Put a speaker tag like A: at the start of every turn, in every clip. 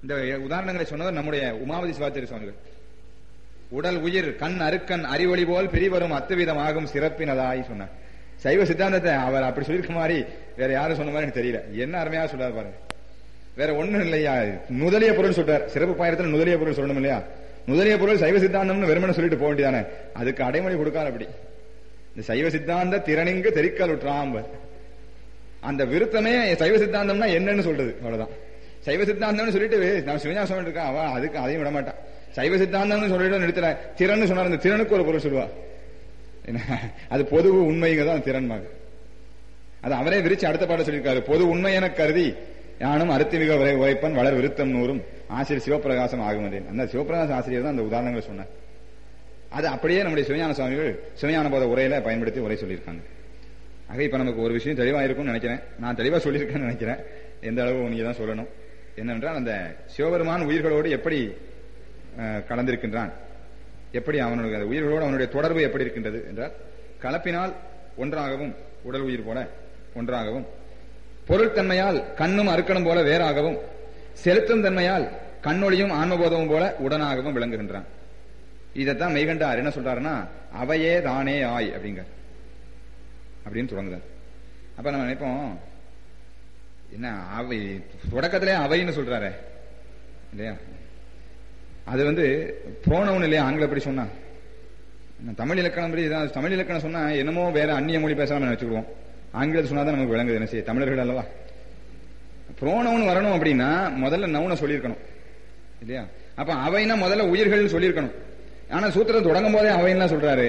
A: இந்த உதாரணங்களை சொன்னவர் நம்முடைய உமாவதி சிவாச்சாரிய சுவாமிகள் உடல் உயிர் கண் அருக்கன் அறிவொளி போல் பிரிவரும் அத்துவிதமாகும் சிறப்பினதாய் சொன்னார் சைவ சித்தாந்தத்தை அவர் அப்படி சொல்லியிருக்க மாதிரி வேற யாரும் சொன்ன மாதிரி எனக்கு தெரியல என்ன அருமையா சொல்றாரு பாருங்க வேற ஒண்ணும் இல்லையா நுதலிய பொருள் சொல்றார் சிறப்பு பாயிரத்தில் நுதலிய பொருள் சொல்லணும் இல்லையா நுதலிய பொருள் சைவ சித்தாந்தம்னு வெறுமனே சொல்லிட்டு போக வேண்டியதானே அதுக்கு அடைமொழி கொடுக்காரு அப்படி இந்த சைவ சித்தாந்த திறனிங்கு தெரிக்கல் உற்றாம்பர் அந்த விருத்தமே சைவ சித்தாந்தம்னா என்னன்னு சொல்றது அவ்வளவுதான் சைவ சித்தாந்தம்னு சொல்லிட்டு நான் சிவஞான சுவாமி இருக்கா அவ அதுக்கு அதையும் விட மாட்டான் சைவ சித்தாந்தம்னு சொல்லிட்டு நிறுத்தல திறன்னு சொன்னார் அந்த திறனுக்கு ஒரு பொருள் சொல்லுவா என்ன, அது பொது உண்மைங்க தான் திறன்மாங்க அது அவரே விரிச்சு அடுத்த பாடம் சொல்லியிருக்காரு பொது உண்மை என கருதி யானும் அருத்திமிக உரை உரைப்பன் வளர் விருத்தம் நூறும் ஆசிரியர் சிவபிரகாசம் ஆகும் என்றேன் அந்த சிவபிரகாச ஆசிரியர் தான் அந்த உதாரணங்களை சொன்னார் அது அப்படியே நம்முடைய சிவஞான சுவாமிகள் சிவஞான போத உரையில பயன்படுத்தி உரை சொல்லியிருக்காங்க ஆக இப்ப நமக்கு ஒரு விஷயம் தெளிவா இருக்கும்னு நினைக்கிறேன் நான் தெளிவா சொல்லியிருக்கேன்னு நினைக்கிறேன் எந்த அளவு நீங்க தான் சொல்லணும் என்னவென்றால் அந்த சிவபெருமான் உயிர்களோடு எப்படி அஹ், கலந்திருக்கின்றான் எப்படி அவனுடைய அந்த உயிர்களோடு அவனுடைய தொடர்பு எப்படி இருக்கின்றது என்றால் கலப்பினால் ஒன்றாகவும் உடல் உயிர் போல ஒன்றாகவும் பொருள் தன்மையால் கண்ணும் அறுக்கணும் போல வேறாகவும் செலுத்தும் தன்மையால் கண்ணொளியும் ஆன்மபோதமும் போல உடனாகவும் விளங்குகின்றான் இதைத்தான் மெய்கண்டார் என்ன சொல்றாருன்னா அவையே தானே ஆய் அப்படிங்க அப்படின்னு தொடங்குதார் அப்ப நம்ம நினைப்போம் என்ன அவை தொடக்கத்திலே அவைன்னு சொல்றாரே இல்லையா அது வந்து புரோனவுன் இல்லையா ஆங்கிலம் எப்படி சொன்னா நான் தமிழ் இலக்கணம் படி இதான் தமிழ் இலக்கணம் சொன்னா என்னமோ வேற அந்நிய மொழி பேசலாம் வச்சுக்கிடுவோம் ஆங்கிலத்தை சொன்னாதான் நமக்கு விளங்குது என்ன செய்ய தமிழர்கள் அல்லவா புரோனவுன் வரணும் அப்படின்னா முதல்ல நவுனை சொல்லியிருக்கணும் இல்லையா அப்ப அவைனா முதல்ல உயிர்கள் சொல்லியிருக்கணும் ஆனா சூத்திரம் தொடங்கும் போதே அவைன்னா சொல்றாரு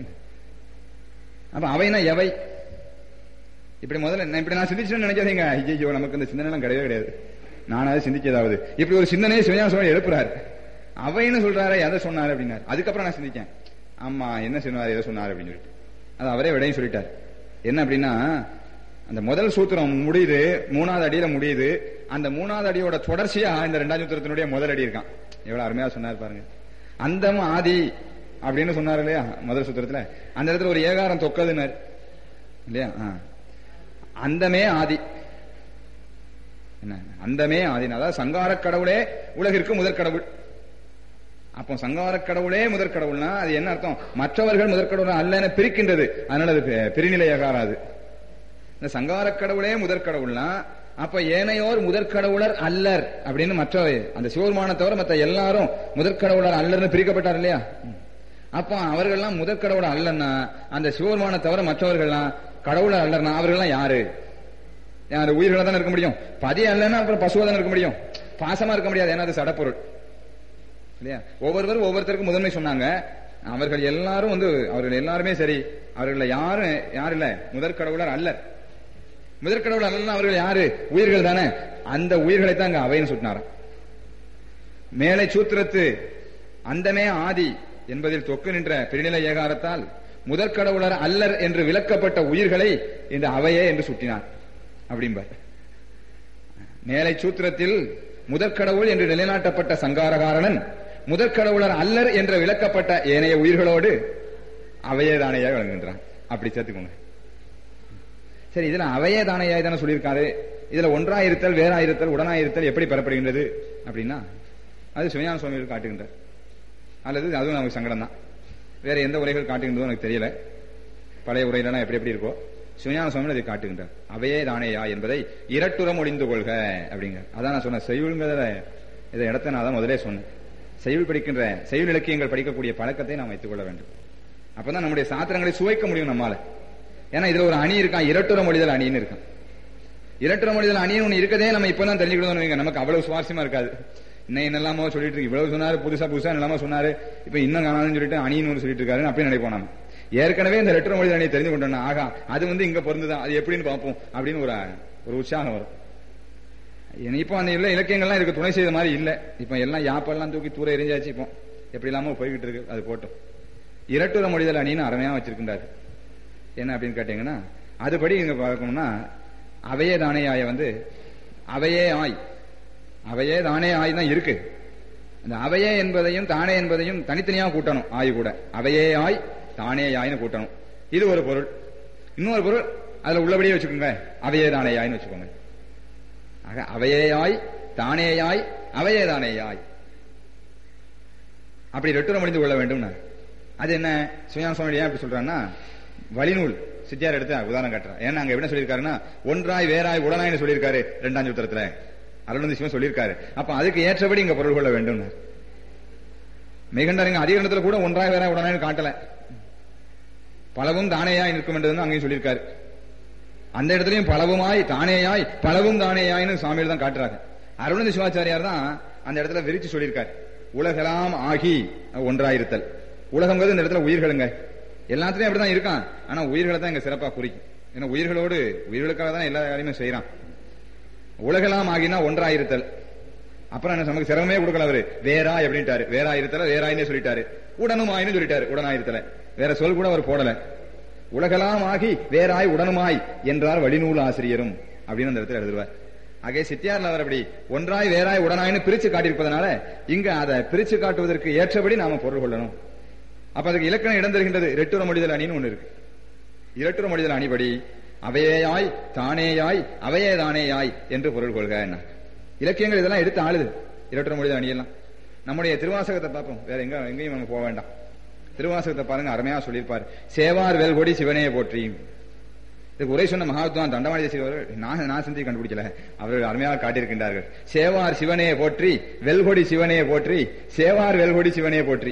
A: அப்ப அவைனா எவை இப்படி முதல்ல நான் இப்படி நான் சிந்திச்சுன்னு நினைக்காதீங்க ஐயோ நமக்கு இந்த சிந்தனை எல்லாம் கிடையவே கிடையாது நானாவது சிந்திக்கதாவது இப்படி ஒரு சிந்தனையை சிவஞான சுவாமி எழுப்புறாரு அவைன்னு சொல்றாரு எதை சொன்னாரு அப்படின்னாரு அதுக்கப்புறம் நான் சிந்திச்சேன் ஆமா என்ன சொன்னாரு எதை சொன்னாரு அப்படின்னு சொல்லிட்டு அது அவரே விடையும் சொல்லிட்டார் என்ன அப்படின்னா அந்த முதல் சூத்திரம் முடியுது மூணாவது அடியில முடியுது அந்த மூணாவது அடியோட தொடர்ச்சியா இந்த ரெண்டாம் சூத்திரத்தினுடைய முதல் அடி இருக்கான் எவ்வளவு அருமையா சொன்னார் பாருங்க அந்தம் ஆதி அப்படின்னு சொன்னார் இல்லையா முதல் சூத்திரத்துல அந்த இடத்துல ஒரு ஏகாரம் தொக்கதுன்னாரு இல்லையா ஆ. அந்தமே ஆதி என்ன அந்தமே ஆதி அதாவது சங்கார கடவுளே உலகிற்கு முதற் கடவுள் அப்போ சங்கார கடவுளே முதற் கடவுள்னா அது என்ன அர்த்தம் மற்றவர்கள் முதற் கடவுள் அல்லன்னு பிரிக்கின்றது அதனால அது பி- பிரிநிலையாகாது இந்த சங்கார கடவுளே முதற் கடவுள்னா அப்ப ஏனையோர் முதற் கடவுளர் அல்லர் அப்படின்னு மற்ற அந்த சிவபெருமானை தவிர மற்ற எல்லாரும் முதற் கடவுளர் அல்லர்னு பிரிக்கப்பட்டார் இல்லையா அப்ப அவர்கள்லாம் முதற் கடவுளர் அல்லன்னா அந்த சிவபெருமானை தவிர மற்றவர்கள்லாம் கடவுளர் அல்லர்னா அவர்கள்லாம் யாரு யாரு உயிர்களா தானே இருக்க முடியும் பதி அல்லன்னா அப்புறம் பசுவா தானே இருக்க முடியும் பாசமா இருக்க முடியாது ஏன்னா அது சடப்பொருள் இல்லையா ஒவ்வொருவரும் ஒவ்வொருத்தருக்கும் முதன்மை சொன்னாங்க அவர்கள் எல்லாரும் வந்து அவர்கள் எல்லாருமே சரி அவர்கள் யாரும் யார் இல்ல முதற் கடவுளர் அல்லர் முதற் கடவுளர் அல்ல அவர்கள் யாரு உயிர்கள் தானே அந்த உயிர்களை தான் அங்க அவைன்னு சொன்னாராம் மேலை சூத்திரத்து அந்தமே ஆதி என்பதில் தொக்கு நின்ற பெருநிலை ஏகாரத்தால் முதற் கடவுளர் அல்லர் என்று விளக்கப்பட்ட உயிர்களை இந்த அவையே என்று சுட்டினார் அப்படிம்பார் மேலை சூத்திரத்தில் முதற்கடவுள் என்று நிலைநாட்டப்பட்ட சங்காரகாரணன் முதற்கடவுளர் அல்லர் என்று விளக்கப்பட்ட ஏனைய உயிர்களோடு அவையே தானையாக விளங்குகின்றான் அப்படி சேர்த்துக்கோங்க சரி இதுல அவையே தானையாய் தானே சொல்லியிருக்காரு இதுல ஒன்றாயிருத்தல் வேறாயிருத்தல் உடனாயிருத்தல் எப்படி பெறப்படுகின்றது அப்படின்னா அது சிவஞான சுவாமிகள் காட்டுகின்றார் அல்லது அதுவும் நமக்கு சங்கடம் தான் வேற எந்த உரைகள் காட்டுகின்றதோ எனக்கு தெரியல பழைய உரையிலாம் எப்படி எப்படி இருக்கோ சிவஞான சுவாமி அதை காட்டுகின்றார் அவையே தானேயா என்பதை இரட்டுரம் ஒளிந்து கொள்க அப்படிங்க அதான் நான் சொன்னேன் செய்யுள்ங்கிறத இதை இடத்த நான் தான் முதலே சொன்னேன் செய்யுள் படிக்கின்ற செய்யுள் இலக்கியங்கள் படிக்கக்கூடிய பழக்கத்தை நாம் வைத்துக் கொள்ள வேண்டும் அப்பதான் நம்முடைய சாத்திரங்களை சுவைக்க முடியும் நம்மால ஏன்னா இதுல ஒரு அணி இருக்கான் இரட்டுற மொழிதல் அணின்னு இருக்கான் இரட்டுற மொழிதல் அணின்னு ஒண்ணு இருக்கதே நம்ம இப்பதான் தெரிஞ்சுக்கணும் வைங்க நமக்கு அவ்வளவு சுவாரஸ்யமா இருக்காது இன்னும் என்னெல்லாமோ சொல்லிட்டு இருக்கு இவ்வளவு சொன்னாரு புதுசா புதுசா என்னெல்லாமோ சொன்னாரு இப்ப இன்னும் காணாதுன்னு சொல்லிட்டு அணின்னு ஒன்று சொல்லிட்டு இருக்காருன்னு அப்படி நினைப்போம் நம்ம ஏற்கனவே இந்த ரெட்டர மொழிதல் அணியை தெரிஞ்சு கொண்டோம்னா ஆகா அது வந்து இங்க பொருந்துதான் அது எப்படின்னு பார்ப்போம் அப்படின்னு ஒரு ஒரு உற்சாகம் வரும் ஏன்னா இப்போ அந்த இல்ல இலக்கியங்கள்லாம் இதுக்கு துணை செய்த மாதிரி இல்ல இப்ப எல்லாம் யாப்பெல்லாம் தூக்கி தூர எரிஞ்சாச்சு இப்போ எப்படி இல்லாம போய்கிட்டு இருக்கு அது போட்டோம் இரட்டுற மொழிதல் அணின்னு அருமையா வச்சிருக்கின்றாரு என்ன அப்படின்னு கேட்டீங்கன்னா அதுபடி இங்க பார்க்கணும்னா அவையே தானே ஆய வந்து அவையே ஆய் அவையே தானே ஆய் தான் இருக்கு அந்த அவையே என்பதையும் தானே என்பதையும் தனித்தனியா கூட்டணும் ஆய் கூட அவையே ஆய் தானே ஆய்னு கூட்டணும் இது ஒரு பொருள் இன்னொரு பொருள் அதுல உள்ளபடியே வச்சுக்கோங்க அவையே தானே ஆய்னு வச்சுக்கோங்க ஆக அவையே ஆய் தானேயாய் அவையே தானேயாய் அப்படி ரெட்டுரம் அணிந்து கொள்ள வேண்டும் அது என்ன சுயான சுவாமி ஏன் அப்படி சொல்றான்னா வழிநூல் சித்தியார் எடுத்து உதாரணம் காட்டுறேன் ஏன்னா அங்க என்ன சொல்லியிருக்காருன்னா ஒன்றாய் வேறாய் உடனாய்னு சொல்லியிருக்காரு இரண்டாம் சூத்திரத்துல அருணந்தி சிவன் சொல்லியிருக்காரு அப்ப அதுக்கு ஏற்றபடி இங்க பொருள் கொள்ள வேண்டும் மெய்கண்டார் இங்க அதிகரணத்துல கூட ஒன்றாய் வேறாய் உடனாய்னு காட்டல பலவும் தானேயாய் நிற்கும் என்றதுன்னு அங்கேயும் சொல்லியிருக்காரு அந்த இடத்துலயும் பலவுமாய் தானேயாய் பலவும் தானேயாய்னு சுவாமியில் தான் காட்டுறாங்க அருணந்தி சிவாச்சாரியார் தான் அந்த இடத்துல விரிச்சு சொல்லியிருக்காரு உலகெல்லாம் ஆகி ஒன்றாயிருத்தல் உலகங்கிறது இந்த இடத்துல உயிர்களுங்க எல்லாத்துலயும் அப்படிதான் இருக்கான் ஆனா உயிர்களை தான் இங்க சிறப்பா குறிக்கும் ஏன்னா உயிர்களோடு உயிர்களுக்காக தான் எல்லா காரியமே செய்யறான் உலகெல்லாம் ஆகினா ஒன்றாயிருத்தல் அப்புறம் என்ன நமக்கு சிரமமே கொடுக்கல அவரு வேறா எப்படின்ட்டாரு வேறா இருத்தல வேறாயினே சொல்லிட்டாரு உடனுமாயின்னு சொல்லிட்டாரு உடனாயிருத்தல வேற சொல் கூட அவர் போடல உலகெல்லாம் ஆகி வேறாய் உடனுமாய் என்றார் வழிநூல் ஆசிரியரும் அப்படின்னு அந்த இடத்துல எழுதுவார் ஆகவே சித்தியார்ல அவர் அப்படி ஒன்றாய் வேறாய் உடனாயின்னு பிரிச்சு காட்டியிருப்பதனால இங்க அதை பிரிச்சு காட்டுவதற்கு ஏற்றபடி நாம பொருள் கொள்ளணும் அப்ப அதுக்கு இலக்கணம் இடம் தருகின்றது இரட்டுற மொழிதல் அணின்னு ஒண்ணு இருக்கு இரட்டுற மொழிதல் அணிபடி அவையேயாய் தானேயாய் அவையே தானேயாய் என்று பொருள் கொள்க என்ன இலக்கியங்கள் இதெல்லாம் எடுத்து ஆளுது இரட்டுற மொழிதல் அணியெல்லாம் நம்முடைய திருவாசகத்தை பார்ப்போம் வேற எங்க எங்கேயும் நம்ம போக வேண்டாம் திருவாசகத்தை பாருங்க அருமையா சொல்லியிருப்பார் சேவார் வேல்கொடி சிவனையை போற்றி இதுக்கு உரை சொன்ன மகாத்மான் தண்டவாணி தேசிகர் நான் நான் சிந்தி கண்டுபிடிக்கல அவர்கள் அருமையாக காட்டியிருக்கின்றார்கள் சேவார் சிவனையை போற்றி வெல்கொடி சிவனையை போற்றி சேவார் வெல்கொடி சிவனையை போற்றி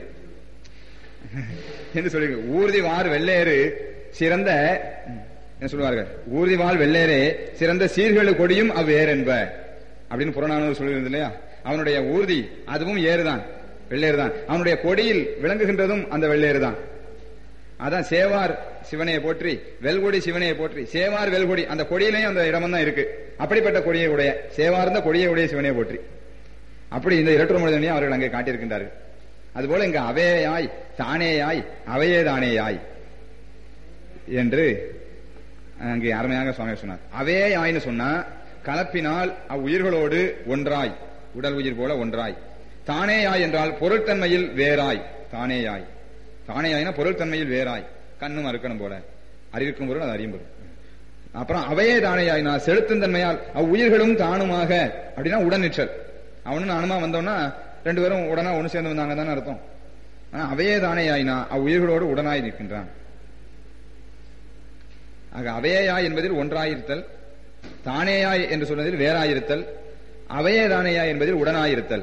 A: என்று சொல்லி ஊர்தி வார் வெள்ளையரு சிறந்த என்ன சொல்லுவார்கள் ஊர்தி வாழ் வெள்ளையரே சிறந்த சீர்கழு கொடியும் அவ்வேர் என்ப அப்படின்னு புறநானூறு சொல்லியிருந்தது இல்லையா அவனுடைய ஊர்தி அதுவும் ஏறுதான் வெள்ளையர் தான் அவனுடைய கொடியில் விளங்குகின்றதும் அந்த வெள்ளையர் தான் அதான் சேவார் சிவனையை போற்றி வெல்கொடி சிவனையை போற்றி சேவார் வெல்கொடி அந்த கொடியிலையும் அந்த இடமும் தான் இருக்கு அப்படிப்பட்ட கொடியை உடைய சேவார்ந்த கொடியை உடைய சிவனையை போற்றி அப்படி இந்த இரட்டு மனிதனையும் அவர்கள் அங்கே காட்டியிருக்கின்றார்கள் அதுபோல இங்க அவையாய் தானேயாய் அவையே தானேயாய் என்று அங்கே அருமையாக சுவாமி சொன்னார் அவையாய்னு சொன்னா கலப்பினால் அவ்வுயிர்களோடு ஒன்றாய் உடல் உயிர் போல ஒன்றாய் தானேயாய் என்றால் பொருட்தன்மையில் வேறாய் தானேயாய் தானேயாய்னா பொருள்தன்மையில் வேறாய் கண்ணும் அறுக்கணும் போல அறிவிக்கும் பொருள் அது அறியும் பொருள் அப்புறம் அவையே தானேயாய்னா செலுத்தும் தன்மையால் அவ்வுயிர்களும் தானுமாக அப்படின்னா உடனிற்றல் அவனும் நானுமா வந்தோம்னா ரெண்டு பேரும் உடனா ஒண்ணு சேர்ந்து வந்தாங்க தானே அர்த்தம் ஆனா அவையே தானேயாயினா அவ்வுயிர்களோடு உடனாய் நிற்கின்றான் ஆக அவையாய் என்பதில் ஒன்றாயிருத்தல் தானேயாய் என்று சொன்னதில் வேறாயிருத்தல் அவையே தானேயாய் என்பதில் உடனாயிருத்தல்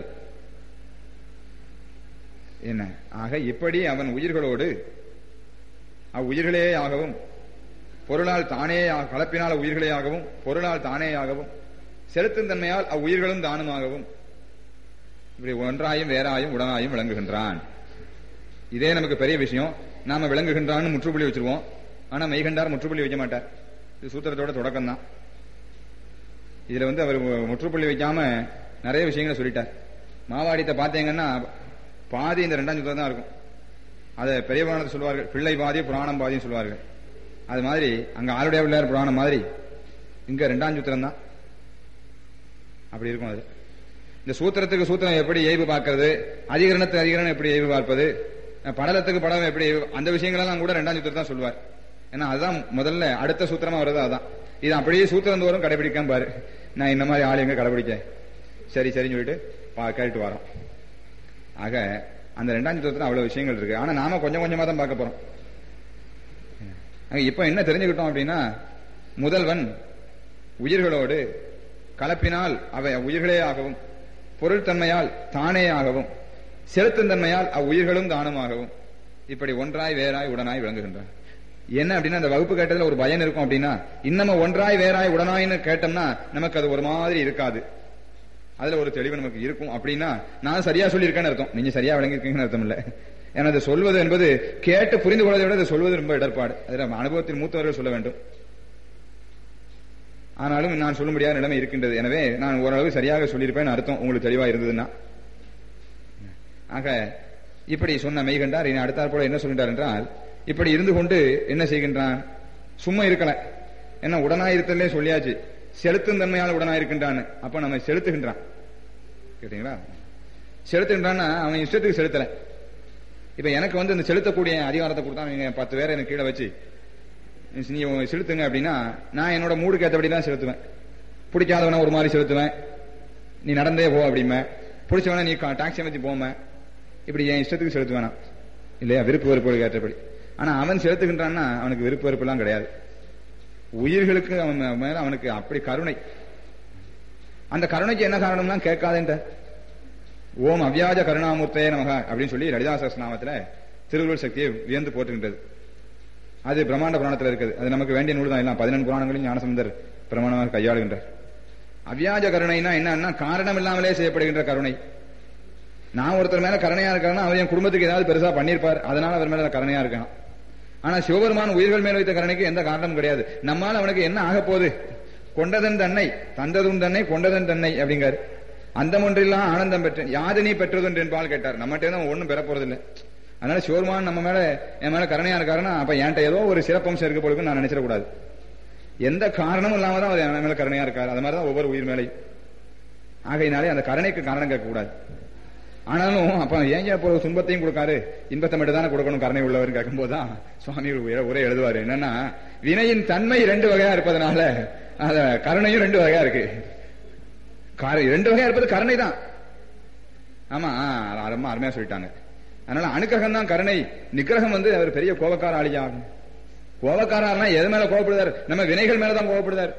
A: என்ன ஆக இப்படி அவன் உயிர்களோடு அவ்வுயிர்களே ஆகவும் பொருளால் தானே கலப்பினால் உயிர்களே ஆகவும் பொருளால் தானேயாகவும் செலுத்தும் தன்மையால் அவ்வுயிர்களும் தானுமாகவும் இப்படி ஒன்றாயும் வேறாயும் உடனாயும் விளங்குகின்றான் இதே நமக்கு பெரிய விஷயம் நாம விளங்குகின்றான்னு முற்றுப்புள்ளி வச்சிருவோம் ஆனா மெய்கண்டார் முற்றுப்புள்ளி வைக்க மாட்டார் இது சூத்திரத்தோட தொடக்கம் தான் இதுல வந்து அவர் முற்றுப்புள்ளி வைக்காம நிறைய விஷயங்களை சொல்லிட்டார் மாவாடித்தை பார்த்தீங்கன்னா பாதி இந்த ரெண்டாம் சூத்திரம் தான் இருக்கும் அதை பெரிய புராணத்தை சொல்லுவார்கள் பிள்ளை பாதி புராணம் பாதின்னு சொல்லுவார்கள் அது மாதிரி அங்க ஆளுடைய பிள்ளையார் புராணம் மாதிரி இங்க ரெண்டாம் சூத்திரம் தான் அப்படி இருக்கும் அது இந்த சூத்திரத்துக்கு சூத்திரம் எப்படி ஏய்வு பார்க்கறது அதிகரணத்துக்கு அதிகரணம் எப்படி ஏய்வு பார்ப்பது படலத்துக்கு படம் எப்படி அந்த விஷயங்களெல்லாம் கூட ரெண்டாம் சூத்திரம் தான் சொல்லுவார் ஏன்னா அதுதான் முதல்ல அடுத்த சூத்திரமா வருது அதான் இது அப்படியே சூத்திரம் தோறும் கடைபிடிக்காம பாரு நான் இந்த மாதிரி ஆள் எங்க கடைபிடிக்க சரி சரின்னு சொல்லிட்டு கேட்டுட்டு வரோம் ஆக அந்த ரெண்டாம் சூத்திரத்துல அவ்வளவு விஷயங்கள் இருக்கு ஆனா நாம கொஞ்சம் கொஞ்சமா தான் பார்க்க போறோம் இப்ப என்ன தெரிஞ்சுக்கிட்டோம் அப்படின்னா முதல்வன் உயிர்களோடு கலப்பினால் அவை உயிர்களே ஆகவும் பொருள் தன்மையால் தானே ஆகவும் செலுத்தும் தன்மையால் அவ்வுயிர்களும் தானுமாகவும் இப்படி ஒன்றாய் வேறாய் உடனாய் விளங்குகின்றான் என்ன அப்படின்னா அந்த வகுப்பு கேட்டதுல ஒரு பயன் இருக்கும் அப்படின்னா இன்னமும் ஒன்றாய் வேறாய் உடனாய்னு கேட்டோம்னா நமக்கு அது ஒரு மாதிரி இருக்காது அதுல ஒரு தெளிவு நமக்கு இருக்கும் அப்படின்னா நான் சரியா சொல்லியிருக்கேன்னு அர்த்தம் நீங்க சரியா விளங்கிருக்கீங்கன்னு அர்த்தம் இல்ல ஏன்னா அதை சொல்வது என்பது கேட்டு புரிந்து கொள்வதை விட அதை சொல்வது ரொம்ப இடர்பாடு அதுல அனுபவத்தில் மூத்தவர்கள் சொல்ல வேண்டும் ஆனாலும் நான் சொல்ல முடியாத நிலைமை இருக்கின்றது எனவே நான் ஓரளவு சரியாக சொல்லியிருப்பேன் அர்த்தம் உங்களுக்கு தெளிவா இருந்ததுன்னா ஆக இப்படி சொன்ன மெய்கண்டார் இனி அடுத்தாற் போல என்ன சொல்கின்றார் என்றால் இப்படி இருந்து கொண்டு என்ன செய்கின்றான் சும்மா இருக்கல என்ன உடனாயிருத்தலே சொல்லியாச்சு செலுத்தும் தன்மையால் உடனாயிருக்கின்றான் அப்ப நம்ம செலுத்துகின்றான் கேட்டீங்களா செலுத்துகின்றான்னா அவன் இஷ்டத்துக்கு செலுத்தல இப்ப எனக்கு வந்து இந்த செலுத்தக்கூடிய அதிகாரத்தை கொடுத்தா நீங்க பத்து பேரை எனக்கு கீழே வச்சு நீ செலுத்துங்க அப்படின்னா நான் என்னோட மூடுக்கு ஏற்றபடி தான் செலுத்துவேன் பிடிக்காதவன ஒரு மாதிரி செலுத்துவேன் நீ நடந்தே போ அப்படிமே பிடிச்சவன நீ டாக்ஸி அமைச்சு போம இப்படி என் இஷ்டத்துக்கு செலுத்த வேணாம் இல்லையா விருப்பு வெறுப்புகள் ஏற்றபடி ஆனா அவன் செலுத்துகின்றான்னா அவனுக்கு விருப்பு வெறுப்புலாம் கிடையாது உயிர்களுக்கு அவன் மேல அவனுக்கு அப்படி கருணை அந்த கருணைக்கு என்ன காரணம்னா கேட்காதேன்ற ஓம் அவ்யாஜ கருணாமூர்த்தே நமக அப்படின்னு சொல்லி லலிதா சஹஸ்ரநாமத்துல திருவள்ளுவர் சக்தியை வியந்து போற்றுகின்றது அது பிரம்மாண்ட புராணத்துல இருக்குது அது நமக்கு வேண்டிய நூல் தான் எல்லாம் பதினெண்டு புராணங்களையும் ஞானசம்பந்தர் பிரமாணமாக கையாளுகின்றார் அவ்யாஜ கருணைனா என்னன்னா காரணம் இல்லாமலே செய்யப்படுகின்ற கருணை நான் ஒருத்தர் மேல கருணையா இருக்காருன்னா அவர் என் குடும்பத்துக்கு ஏதாவது பெருசா பண்ணிருப்பார் அதனால அவர் மேல கருணையா இருக்கான் ஆனா சிவபெருமான் உயிர்கள் மேல் வைத்த கருணைக்கு எந்த காரணமும் கிடையாது நம்மால் அவனுக்கு என்ன ஆக போகுது கொண்டதன் தன்னை தந்ததும் தன்னை கொண்டதன் தன்னை அப்படிங்காரு அந்த ஒன்றில்லாம் ஆனந்தம் பெற்றேன் யாது நீ பெற்றதுண்டு என்பால் கேட்டார் நம்மகிட்ட தான் ஒண்ணும் பெற போறது இல்லை அதனால சிவருமான் நம்ம மேல என் மேல கருணையா இருக்காருன்னா அப்ப என்கிட்ட ஏதோ ஒரு சிறப்பம்சம் இருக்க போலுக்கு நான் நினைச்சிடக்கூடாது எந்த காரணமும் இல்லாம தான் அவர் என் மேல கருணையா இருக்காரு அது மாதிரிதான் ஒவ்வொரு உயிர் மேலையும் ஆகையினாலே அந்த கருணைக்கு காரணம் கேட்கக்கூடாது ஆனாலும் அப்ப ஏன் போற துன்பத்தையும் கொடுக்காரு இன்பத்தை மட்டும் தானே கொடுக்கணும் கருணை உள்ளவர் கேட்கும் போதுதான் சுவாமிகள் உரை- உரை எழுதுவாரு என்னன்னா வினையின் தன்மை ரெண்டு வகையா இருப்பதனால அத கருணையும் ரெண்டு வகையா இருக்கு கார- ரெண்டு வகையா இருப்பது கருணை தான் ஆமா ஆ, அது ரொம்ப அருமையா சொல்லிட்டாங்க அதனால அனுக்கிரகம் தான் கருணை நிக்கிரகம் வந்து அவர் பெரிய கோபக்கார ஆளியா கோபக்காரர்னா எது மேல கோபப்படுதார் நம்ம வினைகள் மேலதான் கோபப்படுதார்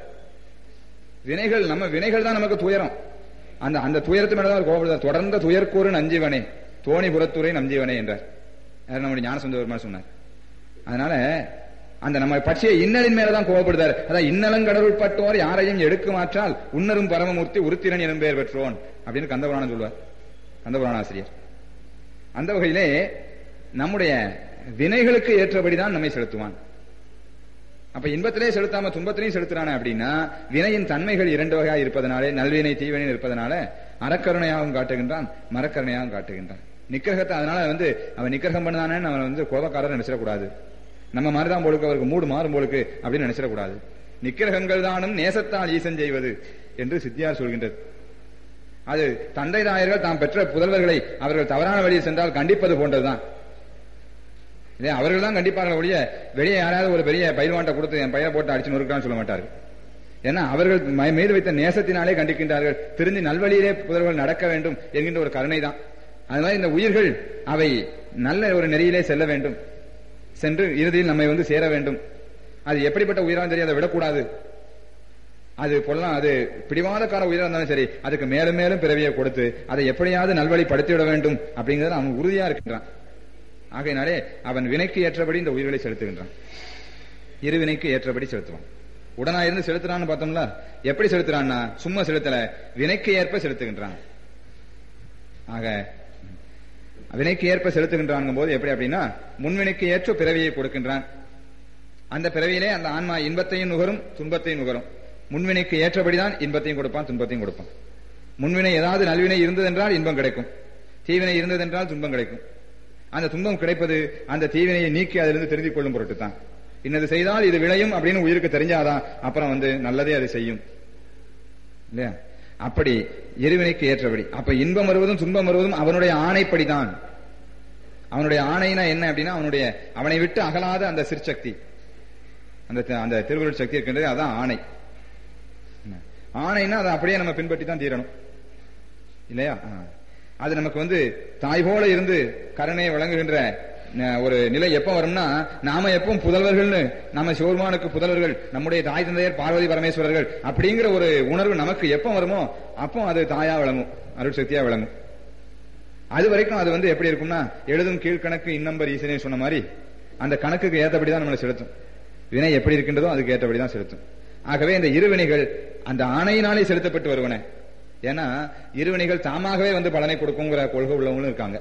A: வினைகள் நம்ம வினைகள் தான் நமக்கு துயரம் அந்த அந்த துயரத்து மேலதான் அவர் கோபப்படுதார் தொடர்ந்த துயர்க்கூறு நஞ்சிவனே தோணி புறத்துறை நஞ்சிவனே என்றார் யார் நம்முடைய ஞானசுந்தர் சொன்னார் அதனால அந்த நம்ம பட்சிய இன்னலின் மேலதான் கோபப்படுதார் அதான் இன்னலங்கடவுள் பட்டோர் யாரையும் எடுக்க மாற்றால் உன்னரும் பரமமூர்த்தி உருத்திரன் எனும் பெயர் பெற்றோன் அப்படின்னு கந்தபுராணம் சொல்வார் கந்தபுராண ஆசிரியர் அந்த வகையிலே நம்முடைய வினைகளுக்கு ஏற்றபடிதான் நம்மை செலுத்துவான் அப்ப இன்பத்திலே செலுத்தாம துன்பத்திலையும் செலுத்துறானே அப்படின்னா வினையின் தன்மைகள் இரண்டு வகையா இருப்பதனாலே நல்வினை தீவினை இருப்பதனால அறக்கருணையாகவும் காட்டுகின்றான் மரக்கருணையாகவும் காட்டுகின்றான் நிக்கிரகத்தை அதனால வந்து அவன் நிக்கிரகம் பண்ணதானே அவன் வந்து கோபக்காரர் நினைச்சிடக்கூடாது நம்ம மாதிரிதான் போலுக்கு அவருக்கு மூடு மாறும் போலுக்கு அப்படின்னு நினைச்சிடக்கூடாது நிக்கிரகங்கள் தானும் நேசத்தால் ஈசன் செய்வது என்று சித்தியார் சொல்கின்றது அது தந்தை தாயர்கள் தாம் பெற்ற புதல்வர்களை அவர்கள் தவறான வழியில் சென்றால் கண்டிப்பது போன்றதுதான் இதே அவர்கள் தான் கண்டிப்பார்கள் ஒழிய வெளியே யாராவது ஒரு பெரிய பயில்வான்ட்ட கொடுத்து என் பையனை போட்டு அடிச்சு நொறுக்கான்னு சொல்ல மாட்டார்கள் ஏன்னா அவர்கள் ம- மீது வைத்த நேசத்தினாலே கண்டிக்கின்றார்கள் திருந்தி நல்வழியிலே புதல்வர்கள் நடக்க வேண்டும் என்கின்ற ஒரு கருணை தான் அது மாதிரி இந்த உயிர்கள் அவை நல்ல ஒரு நெறியிலே செல்ல வேண்டும் சென்று இறுதியில் நம்மை வந்து சேர வேண்டும் அது எப்படிப்பட்ட உயிராக தெரியும் அதை விடக்கூடாது அது பொல்லாம் அது பிடிவாதக்கார உயிரா இருந்தாலும் சரி அதுக்கு மேலும் மேலும் பிறவியை கொடுத்து அதை எப்படியாவது நல்வழிப்படுத்தி விட வேண்டும் அப்படிங்கறது அவன் உறுதியா இருக்கின்றான் ஆகையினாலே அவன் வினைக்கு ஏற்றபடி இந்த உயிர்களை செலுத்துகின்றான் இருவினைக்கு ஏற்றபடி செலுத்துவான் உடனா இருந்து செலுத்துறான்னு பார்த்தோம்ல எப்படி செலுத்துறான்னா சும்மா செலுத்தல வினைக்கு ஏற்ப செலுத்துகின்றான் ஆக வினைக்கு ஏற்ப செலுத்துகின்றான் போது எப்படி அப்படின்னா முன்வினைக்கு ஏற்ற பிறவியை கொடுக்கின்றான் அந்த பிறவியிலே அந்த ஆன்மா இன்பத்தையும் நுகரும் துன்பத்தையும் நுகரும் முன்வினைக்கு ஏற்றபடிதான் இன்பத்தையும் கொடுப்பான் துன்பத்தையும் கொடுப்பான் முன்வினை ஏதாவது நல்வினை இருந்ததென்றால் இன்பம் கிடைக்கும் தீவினை இருந்ததென்றால் துன்பம் கிடைக்கும் அந்த துன்பம் கிடைப்பது அந்த தீவினையை நீக்கி அதிலிருந்து தெரிந்து கொள்ளும் பொருட்டு தான் இன்னது செய்தால் இது விளையும் அப்படின்னு உயிருக்கு தெரிஞ்சாதான் அப்புறம் வந்து நல்லதே அது செய்யும் இல்லையா அப்படி இருவினைக்கு ஏற்றபடி அப்ப இன்பம் வருவதும் துன்பம் வருவதும் அவனுடைய ஆணைப்படிதான் அவனுடைய ஆணைனா என்ன அப்படின்னா அவனுடைய அவனை விட்டு அகலாத அந்த சிற்சக்தி அந்த அந்த திருவருள் சக்தி இருக்கின்றது அதான் ஆணை ஆணைனா அதை அப்படியே நம்ம பின்பற்றி தான் தீரணும் இல்லையா ஆ. அது நமக்கு வந்து தாய் போல இருந்து கருணையை வழங்குகின்ற அஹ், ஒரு நிலை எப்ப வரும்னா நாம எப்பவும் புதல்வர்கள்னு நம்ம சிவருமானுக்கு புதல்வர்கள் நம்முடைய தாய் தந்தையர் பார்வதி பரமேஸ்வரர்கள் அப்படிங்கிற ஒரு உணர்வு நமக்கு எப்ப வருமோ அப்போ அது தாயா விளங்கும் அருள் சக்தியா விளங்கும் அது வரைக்கும் அது வந்து எப்படி இருக்கும்னா எழுதும் கீழ்கணக்கு இன்னம்பர் ஈசனே சொன்ன மாதிரி அந்த கணக்குக்கு ஏற்றபடி தான் நம்மளை செலுத்தும் வினை எப்படி இருக்கின்றதோ அதுக்கு ஏற்றபடி தான் செலுத்தும் ஆகவே இந்த இருவினைகள் அந்த ஆணையினாலே செலுத்தப்பட்டு வருவன ஏன்னா இருவினைகள் தாமாகவே வந்து பலனை கொடுக்குங்கிற கொள்கை உள்ளவங்களும் இருக்காங்க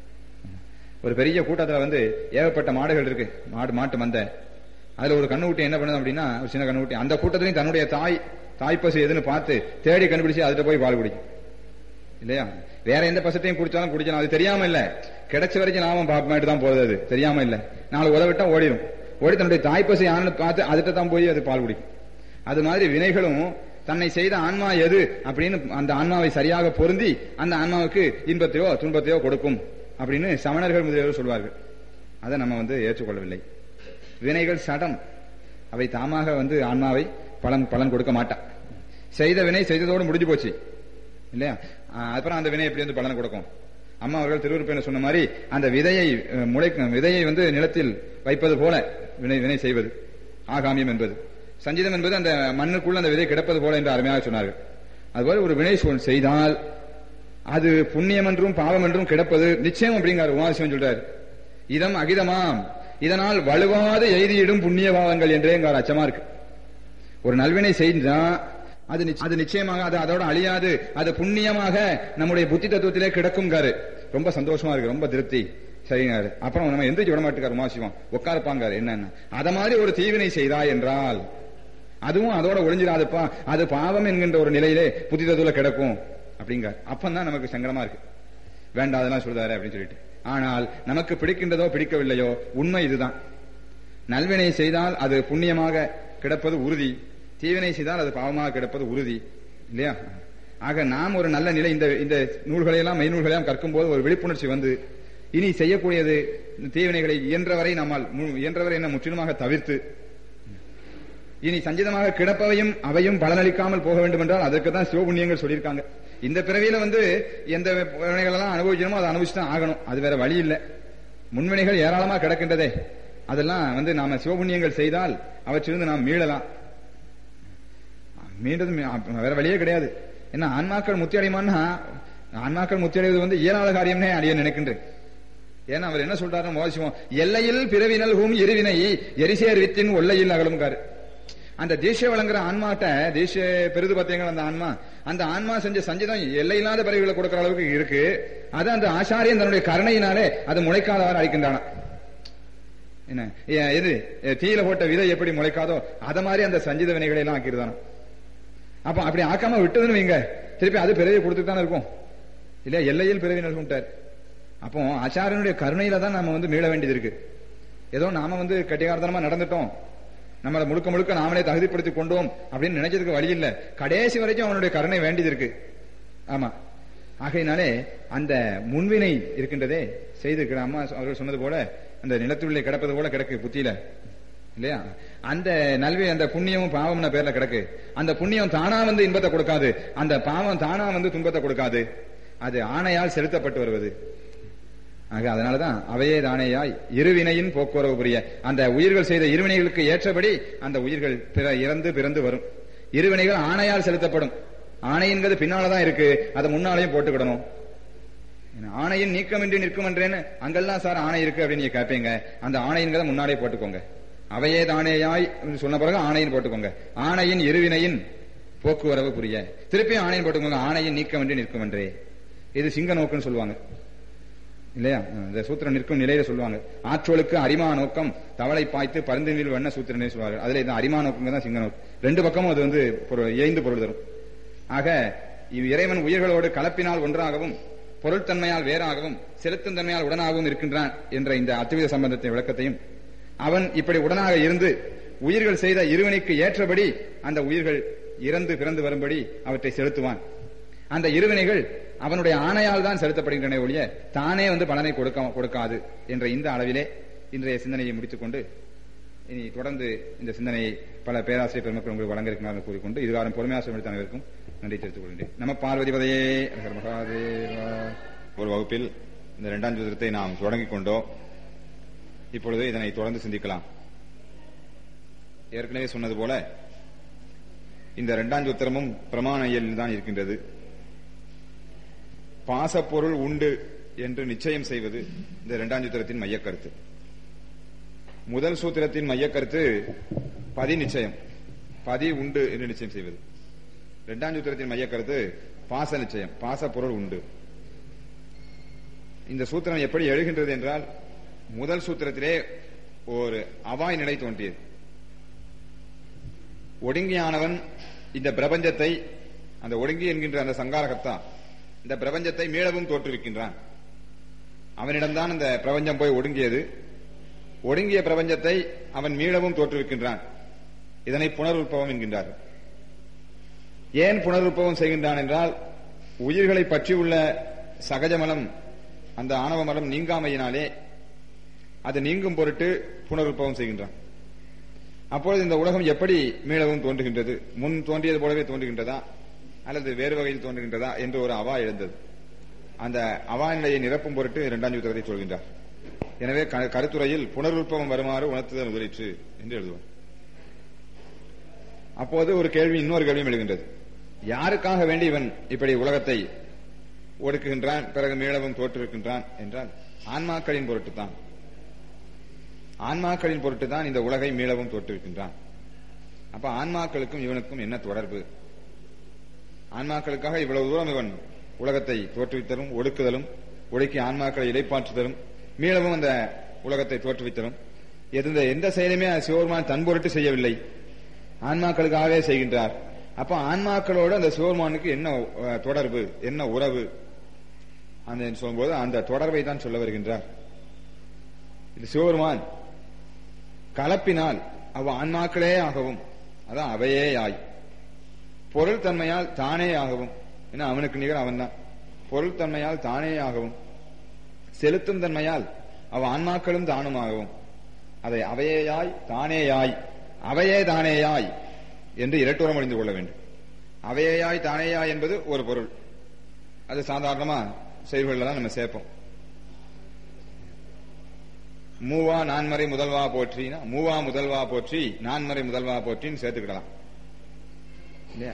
A: ஒரு பெரிய கூட்டத்துல வந்து ஏகப்பட்ட மாடுகள் இருக்கு மாடு மாட்டு மந்தை அதுல ஒரு கண்ணுக்குட்டி என்ன பண்ணுது அப்படின்னா ஒரு சின்ன கண்ணுக்குட்டி அந்த கூட்டத்திலையும் தன்னுடைய தாய் தாய்ப்பசு எதுன்னு பார்த்து தேடி கண்டுபிடிச்சு அதுட்ட போய் பால் குடிக்கும் இல்லையா வேற எந்த பசத்தையும் குடிச்சாலும் குடிக்கலாம் அது தெரியாம இல்ல கிடைச்ச வரைக்கும் லாபம் பாப்பமாட்டு தான் போகுது அது தெரியாம இல்ல நாலு உதவிட்டா ஓடிடும் ஓடி தன்னுடைய தாய்ப்பசு யாருன்னு பார்த்து அதுட்ட தான் போய் அது பால் குடிக்கும் அது மாதிரி வினைகளும் தன்னை செய்த ஆன்மா எது அப்படின்னு அந்த ஆன்மாவை சரியாக பொருந்தி அந்த ஆன்மாவுக்கு இன்பத்தையோ துன்பத்தையோ கொடுக்கும் அப்படின்னு சமணர்கள் முதலியோர் சொல்வார்கள் அதை நம்ம வந்து ஏற்றுக்கொள்ளவில்லை வினைகள் சடம் அவை தாமாக வந்து ஆன்மாவை பலன் பலன் கொடுக்க மாட்டான் செய்த வினை செய்ததோடு முடிஞ்சு போச்சு இல்லையா ஆஹ் அப்புறம் அந்த வினை எப்படி வந்து பலனை கொடுக்கும் அம்மா அவர்கள் திருவுருப்பேன சொன்ன மாதிரி அந்த விதையை அஹ், முளைக்கும் விதையை வந்து நிலத்தில் வைப்பது போல வினை வினை செய்வது ஆகாமியம் என்பது சஞ்சீதம் என்பது அந்த மண்ணுக்குள்ள அந்த விதை கிடப்பது போல என்று அருமையாக சொன்னார்கள் அதுபோல ஒரு வினை சொல் செய்தால் அது புண்ணியம் என்றும் பாவம் என்றும் கிடப்பது நிச்சயம் அப்படிங்கிறார் உமாசிவன் சொல்றாரு இதம் அகிதமாம் இதனால் வலுவாத எய்தியிடும் புண்ணிய பாவங்கள் என்றே எங்க அச்சமா இருக்கு ஒரு நல்வினை செஞ்சா அது நிச்ச- அது நிச்சயமாக அது அதோட அழியாது அது புண்ணியமாக நம்முடைய புத்தி தத்துவத்திலே கிடக்கும்காரு ரொம்ப சந்தோஷமா இருக்கு ரொம்ப திருப்தி சரிங்காரு அப்புறம் நம்ம எந்திரிச்சு விட மாட்டேங்காரு உமாசிவம் உட்காருப்பாங்காரு என்னன்னு அத மாதிரி ஒரு தீவினை செய்தா என்றால் அதுவும் அதோட ஒளிஞ்சிடாதுப்பா அது பாவம் என்கின்ற ஒரு நிலையிலே புத்தி தத்துவத்துல கிடக்கும் அப்படிங்க அப்பந்தான் நமக்கு சங்கடமா இருக்கு வேண்டாம் அதெல்லாம் சொல்றாரு அப்படின்னு சொல்லிட்டு ஆனால் நமக்கு பிடிக்கின்றதோ பிடிக்கவில்லையோ உண்மை இதுதான் நல்வினை செய்தால் அது புண்ணியமாக கிடப்பது உறுதி தீவினை செய்தால் அது பாவமாக கிடப்பது உறுதி இல்லையா ஆக நாம் ஒரு நல்ல நிலை இந்த இந்த நூல்களை எல்லாம் மெய்நூல்களை எல்லாம் கற்கும் போது ஒரு விழிப்புணர்ச்சி வந்து இனி செய்யக்கூடியது தீவினைகளை இயன்றவரை நம்மால் மு- இயன்றவரை என்ன முற்றிலுமாக தவிர்த்து இனி சஞ்சிதமாக கிடப்பவையும் அவையும் பலனளிக்காமல் போக வேண்டும் என்றால் அதற்கு தான் சிவபுண்ணியங்கள் சொல்லியிருக்காங்க இந்த பிறவியில வந்து எந்த வினைகள் எல்லாம் அனுபவிக்கணுமோ அதை அனுபவிச்சு தான் ஆகணும் அது வேற வழி இல்லை முன்வினைகள் ஏராளமா கிடக்கின்றதே அதெல்லாம் வந்து நாம சிவபுண்ணியங்கள் செய்தால் அவற்றிலிருந்து நாம் மீளலாம் மீண்டது மீ- அ- வேற வழியே கிடையாது என்ன ஆன்மாக்கள் முத்தி அடையுமான்னா ஆன்மாக்கள் முத்தி அடைவது வந்து இயலாத காரியம்னே அடைய நினைக்கின்றேன் ஏன்னா அவர் என்ன சொல்றாரு மோசிவம் எல்லையில் பிறவி நல்கும் இருவினை எரிசேர் வித்தின் ஒல்லையில் அகலும்காரு அந்த தேசிய வழங்குற ஆன்மாட்ட தேசிய பெருது பார்த்தீங்களா அந்த ஆன்மா அந்த ஆன்மா செஞ்ச சஞ்சிதம் எல்லையில்லாத பிறவிகளை கொடுக்கிற அளவுக்கு இருக்கு அது அந்த ஆச்சாரியன் தன்னுடைய கருணையினாலே அது முளைக்காதவாறு அழிக்கின்றானா என்ன ஏ- எது ஏ, தீயில போட்ட விதை எப்படி முளைக்காதோ அத மாதிரி அந்த சஞ்சித வினைகளை எல்லாம் ஆக்கிருதானோ அப்ப அப்படி ஆக்காம விட்டதுன்னு வைங்க திருப்பி அது பிறவி கொடுத்துட்டு தானே இருக்கும் இல்லையா எல்லையில் பிறவி நல்கும்ட்டார் அப்போ ஆச்சாரியனுடைய கருணையில தான் நாம வந்து மீள வேண்டியது இருக்கு ஏதோ நாம வந்து கட்டிகாரத்தனமா நடந்துட்டோம் நம்மளை முழுக்க முழுக்க நாமளே தகுதிப்படுத்தி கொண்டோம் அப்படின்னு நினைச்சதுக்கு வழி இல்ல கடைசி வரைக்கும் அவனுடைய கருணை வேண்டியது இருக்கு ஆமா ஆகையினாலே அந்த முன்வினை இருக்கின்றதே செய்திருக்கிற அம்மா அவர்கள் சொன்னது போல அந்த நிலத்துள்ளே கிடப்பது போல கிடக்கு புத்தியில இல்லையா அந்த நல்வி அந்த புண்ணியமும் பாவம்னு பேர்ல கிடக்கு அந்த புண்ணியம் தானா வந்து இன்பத்தை கொடுக்காது அந்த பாவம் தானா வந்து துன்பத்தை கொடுக்காது அது ஆணையால் செலுத்தப்பட்டு வருவது ஆக அதனாலதான் அவையே தானேயாய் இருவினையின் போக்குவரவு புரிய அந்த உயிர்கள் செய்த இருவினைகளுக்கு ஏற்றபடி அந்த உயிர்கள் பிற இறந்து பிறந்து வரும் இருவினைகள் ஆணையால் செலுத்தப்படும் ஆணைங்கிறது பின்னாலதான் இருக்கு அதை முன்னாலேயும் போட்டுக்கிடணும் ஏன்னா, ஆணையின் நீக்கமின்றி நிற்கும் என்றேன்னு அங்கெல்லாம் சார் ஆணை இருக்கு அப்படின்னு நீங்க கேட்பீங்க அந்த ஆணைங்கிறத முன்னாலே போட்டுக்கோங்க அவையே தானேயாய் என்று சொன்ன பிறகு ஆணையின் போட்டுக்கோங்க ஆணையின் இருவினையின் போக்குவரவு புரிய திருப்பி ஆணையின் போட்டுக்கோங்க ஆணையின் நீக்கமின்றி நிற்கும் என்றே இது சிங்க நோக்குன்னு சொல்லுவாங்க இல்லையா இந்த சூத்திரம் நிற்கும் நிலையில சொல்லுவாங்க ஆற்றோளுக்கு அரிமா நோக்கம் தவளை பாய்த்து பருந்து நீர் வண்ண சூத்திரனே சொல்லுவாங்க அதுல இந்த அரிமா நோக்கம் தான் சிங்க நோக்கம் ரெண்டு பக்கமும் அது வந்து பொருள் ஏய்ந்து பொருள் தரும் ஆக இவ் இறைவன் உயிர்களோடு கலப்பினால் ஒன்றாகவும் பொருள்தன்மையால் வேறாகவும் செலுத்தும் தன்மையால் உடனாகவும் இருக்கின்றான் என்ற இந்த அத்துவித சம்பந்தத்தின் விளக்கத்தையும் அவன் இப்படி உடனாக இருந்து உயிர்கள் செய்த இருவினைக்கு ஏற்றபடி அந்த உயிர்கள் இறந்து பிறந்து வரும்படி அவற்றை செலுத்துவான் அந்த இருவினைகள் அவனுடைய ஆணையால் தான் செலுத்தப்படுகின்றன ஒழிய தானே வந்து பலனை கொடுக்க கொடுக்காது என்ற இந்த அளவிலே இன்றைய சிந்தனையை முடித்துக்கொண்டு இனி தொடர்ந்து இந்த சிந்தனையை பல பேராசிரியர் பெருமக்கள் உங்களுக்கு வழங்க இருக்கிறார்கள் கூறிக்கொண்டு இதுகாரம் பொறுமையாசிரியர் எடுத்த அனைவருக்கும் நன்றி தெரிவித்துக் கொள்கின்றேன் நம்ம பார்வதிபதையே ஹர மகாதேவா
B: ஒரு வகுப்பில் இந்த இரண்டாம் சூத்திரத்தை நாம் தொடங்கிக் கொண்டோம் இப்பொழுது இதனை தொடர்ந்து சிந்திக்கலாம் ஏற்கனவே சொன்னது போல இந்த இரண்டாம் சூத்திரமும் பிரமாண இயலில் தான் இருக்கின்றது பாசப்பொருள் உண்டு என்று நிச்சயம் செய்வது இந்த இரண்டாம் சூத்திரத்தின் மையக்கருத்து முதல் சூத்திரத்தின் மையக்கருத்து பதி நிச்சயம் பதி உண்டு என்று நிச்சயம் செய்வது இரண்டாம் சூத்திரத்தின் மையக்கருத்து பாச நிச்சயம் பாச பொருள் உண்டு இந்த சூத்திரம் எப்படி எழுகின்றது என்றால் முதல் சூத்திரத்திலே ஒரு அவாய் நிலை தோன்றியது ஒடுங்கியானவன் இந்த பிரபஞ்சத்தை அந்த ஒடுங்கி என்கின்ற அந்த சங்காரகத்தா இந்த பிரபஞ்சத்தை மீளவும் தோற்றுவிக்கின்றான் அவனிடம்தான் இந்த பிரபஞ்சம் போய் ஒடுங்கியது ஒடுங்கிய பிரபஞ்சத்தை அவன் மீளவும் தோற்றுவிக்கின்றான் இதனை புனருற்பவம் என்கின்றார்கள் ஏன் புனருற்பவம் செய்கின்றான் என்றால் உயிர்களை பற்றியுள்ள சகஜமலம் அந்த ஆணவ மலம் நீங்காமையினாலே அது நீங்கும் பொருட்டு புனருற்பவம் செய்கின்றான் அப்பொழுது இந்த உலகம் எப்படி மீளவும் தோன்றுகின்றது முன் தோன்றியது போலவே தோன்றுகின்றதா அல்லது வேறு வகையில் தோன்றுகின்றதா என்று ஒரு அவா எழுந்தது அந்த அவா நிலையை நிரப்பும் பொருட்டு இரண்டாம் சூத்திரத்தை சொல்கின்றார் எனவே க- கருத்துரையில் புனருற்பவம் வருமாறு உணர்த்துதல் முதலிற்று என்று எழுதுவார் அப்போது ஒரு கேள்வி இன்னொரு கேள்வியும் எழுகின்றது யாருக்காக வேண்டி இவன் இப்படி உலகத்தை ஒடுக்குகின்றான் பிறகு மீளவும் தோற்றுவிக்கின்றான் என்றால் ஆன்மாக்களின் பொருட்டுத்தான் ஆன்மாக்களின் பொருட்டுதான் இந்த உலகை மீளவும் தோற்றுவிக்கின்றான் அப்ப ஆன்மாக்களுக்கும் இவனுக்கும் என்ன தொடர்பு ஆன்மாக்களுக்காக இவ்வளவு தூரம் இவன் உலகத்தை தோற்றுவித்தலும் ஒடுக்குதலும் ஒடுக்கி ஆன்மாக்களை இடைப்பாற்றுதலும் மீளவும் அந்த உலகத்தை தோற்றுவித்தலும் எந்த எந்த செயலுமே சிவபெருமான் தன் பொருட்டு செய்யவில்லை ஆன்மாக்களுக்காகவே செய்கின்றார் அப்ப ஆன்மாக்களோடு அந்த சிவபெருமானுக்கு என்ன அஹ், தொடர்பு என்ன உறவு அந்த சொல்லும்போது அந்த தொடர்பை தான் சொல்ல வருகின்றார் இது சிவபெருமான் கலப்பினால் அவ் ஆன்மாக்களே ஆகவும் அதான் அவையே ஆய் பொருள் தன்மையால் தானே ஆகவும் ஏன்னா அவனுக்கு நிகர் அவன்தான் பொருள் தன்மையால் தானே ஆகவும் செலுத்தும் தன்மையால் அவ ஆன்மாக்களும் தானுமாகவும் அதை அவையேயாய் தானேயாய் அவையே தானேயாய் என்று இரட்டுரம் முடிந்து கொள்ள வேண்டும் அவையேயாய் தானேயாய் என்பது ஒரு பொருள் அது சாதாரணமா செயல்களில் தான் நம்ம சேர்ப்போம் மூவா நான்மறை முதல்வா போற்றினா மூவா முதல்வா போற்றி நான்மறை முதல்வா போற்றின்னு சேர்த்துக்கிடலாம் இல்லையா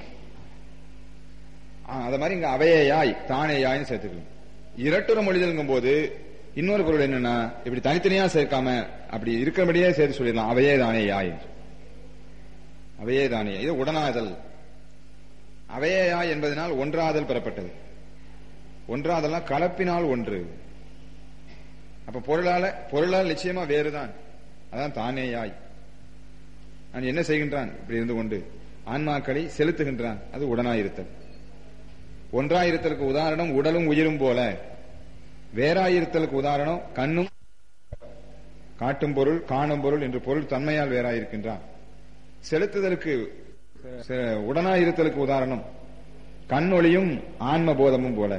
B: ஆ, அத மாதிரி இங்க அவையாய் தானேயாய்னு சேர்த்துக்கணும் இரட்டுற மொழிதல்ங்கும் போது இன்னொரு பொருள் என்னன்னா இப்படி தனித்தனியா சேர்க்காம அப்படி இருக்கிறபடியே சேர்த்து சொல்லிடலாம் அவையே தானே யாய் என்று. அவையே தானே இது உடனாதல் அவையே யாய் என்பதனால் ஒன்றாதல் பெறப்பட்டது ஒன்றாதல்னா கலப்பினால் ஒன்று அப்ப பொருளால பொருளால் நிச்சயமா வேறுதான் அதான் தானே யாய் நான் என்ன செய்கின்றான் இப்படி இருந்து கொண்டு ஆன்மாக்களை செலுத்துகின்றான் அது உடனாயிருத்தல் ஒன்றாயிருத்தலுக்கு உதாரணம் உடலும் உயிரும் போல வேறாயிருத்தலுக்கு உதாரணம் கண்ணும் காட்டும் பொருள் காணும் பொருள் என்று பொருள் தன்மையால் வேறாயிருக்கின்றான் செலுத்துதலுக்கு ச- உடனாயிருத்தலுக்கு உதாரணம் கண்ணொளியும் ஆன்ம போதமும் போல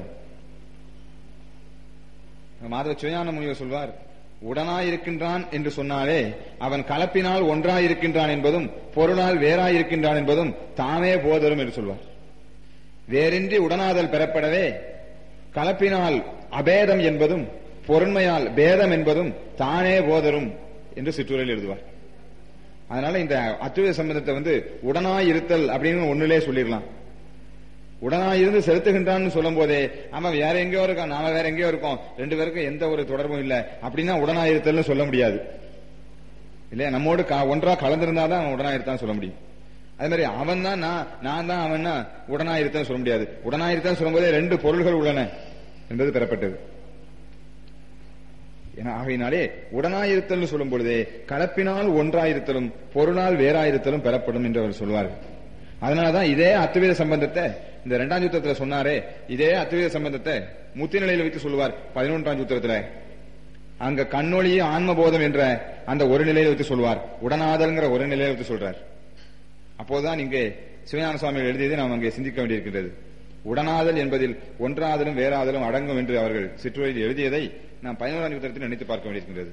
B: மாதவ சுயான முனிவர் சொல்வார் உடனாயிருக்கின்றான் என்று சொன்னாலே அவன் கலப்பினால் ஒன்றாயிருக்கின்றான் என்பதும் பொருளால் வேறாயிருக்கின்றான் என்பதும் தாமே போதரும் என்று சொல்வார் வேறின்றி உடனாதல் பெறப்படவே கலப்பினால் அபேதம் என்பதும் பொருண்மையால் பேதம் என்பதும் தானே போதரும் என்று சிற்றுரையில் எழுதுவார் அதனால இந்த அத்துவித சம்பந்தத்தை வந்து உடனாயிருத்தல் அப்படின்னு ஒண்ணுலே சொல்லிடலாம் உடனாயிருந்து செலுத்துகின்றான்னு சொல்லும் போதே அவன் வேற எங்கேயோ இருக்கான் நாம வேற எங்கேயோ இருக்கோம் ரெண்டு பேருக்கும் எந்த ஒரு தொடர்பும் இல்ல அப்படின்னா உடனாயிருத்தல்னு சொல்ல முடியாது இல்லையா நம்மோடு க- ஒன்றா கலந்திருந்தாதான் அவன் உடனாயிருத்தான் சொல்ல முடியும் அதே மாதிரி அவன் தான் நான் நான் தான் அவன் உடனாயிருத்தான் சொல்ல முடியாது உடனாயிருத்தான் சொல்லும்போதே ரெண்டு பொருள்கள் உள்ளன என்பது பெறப்பட்டது என ஆகையினாலே உடனாயிருத்தல் சொல்லும் பொழுதே கலப்பினால் ஒன்றாயிருத்தலும் பொருளால் வேறாயிருத்தலும் பெறப்படும் என்று அவர் சொல்வார்கள் அதனாலதான் இதே அத்துவீத சம்பந்தத்தை இந்த இரண்டாம் சூத்திரத்துல சொன்னாரே இதே அத்துவீத சம்பந்தத்தை முத்தி நிலையில வைத்து சொல்லுவார் பதினொன்றாம் சூத்திரத்துல அங்க கண்ணொளி ஆன்மபோதம் என்ற அந்த ஒரு நிலையில வைத்து சொல்வார் உடனாதல்ங்கிற ஒரு நிலையில வைத்து சொல்றார் அப்போதுதான் இங்கே சிவஞான சுவாமிகள் எழுதியதை நாம் அங்கே சிந்திக்க வேண்டியிருக்கின்றது உடனாதல் என்பதில் ஒன்றாதலும் வேறாதலும் அடங்கும் என்று அவர்கள் சிற்றுரையில் எழுதியதை நாம் பதினோராம் யுத்தத்தில் நினைத்து பார்க்க வேண்டியிருக்கின்றது